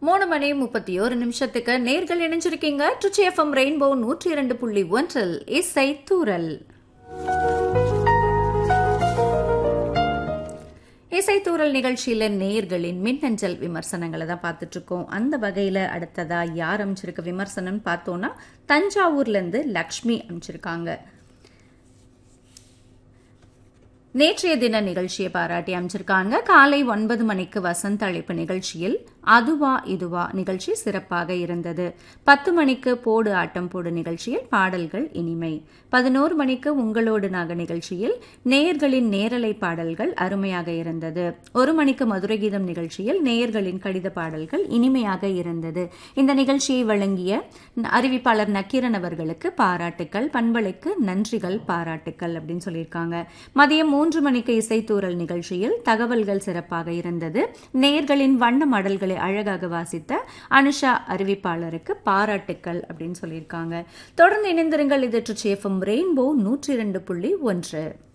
மூணு மணி முப்பத்தி ஒரு நிமிஷத்துக்கு நேர்கள் இணைஞ்சிருக்கீங்க ட்ரிச்சி எஃப்எம் ரெயின்போ நூற்றி இரண்டு புள்ளி ஒன்றில் இசை தூரல் இசைத்தூரல் நிகழ்ச்சியில நேர்களின் மின்னஞ்சல் விமர்சனங்களை தான் பார்த்துட்டு இருக்கோம் அந்த வகையில அடுத்ததா யார் அமைச்சிருக்க விமர்சனம் பார்த்தோம்னா தஞ்சாவூர்ல இருந்து லக்ஷ்மி அமைச்சிருக்காங்க நேற்றைய தின நிகழ்ச்சியை பாராட்டி அமைச்சிருக்காங்க காலை ஒன்பது மணிக்கு வசந்த் அழைப்பு நிகழ்ச்சியில் அதுவா இதுவா நிகழ்ச்சி சிறப்பாக இருந்தது பத்து மணிக்கு போடு ஆட்டம் போடு நிகழ்ச்சியில் பாடல்கள் இனிமை பதினோரு மணிக்கு உங்களோடு நாக நிகழ்ச்சியில் நேயர்களின் நேரலை பாடல்கள் அருமையாக இருந்தது ஒரு மணிக்கு மதுரை கீதம் நிகழ்ச்சியில் நேயர்களின் கடித பாடல்கள் இனிமையாக இருந்தது இந்த நிகழ்ச்சியை வழங்கிய அறிவிப்பாளர் நக்கீரன் அவர்களுக்கு பாராட்டுக்கள் பண்பலைக்கு நன்றிகள் பாராட்டுக்கள் அப்படின்னு சொல்லியிருக்காங்க மதியம் மூன்று மணிக்கு இசைத்தூரல் நிகழ்ச்சியில் தகவல்கள் சிறப்பாக இருந்தது நேர்களின் வண்ண மடல்களை அழகாக வாசித்த அனுஷா அறிவிப்பாளருக்கு பாராட்டுக்கள் அப்படின்னு சொல்லியிருக்காங்க தொடர்ந்து இணைந்திருங்கள் இது ட்ரிச்சி எஃப்எம் ரெயின்போ நூற்றி இரண்டு புள்ளி ஒன்று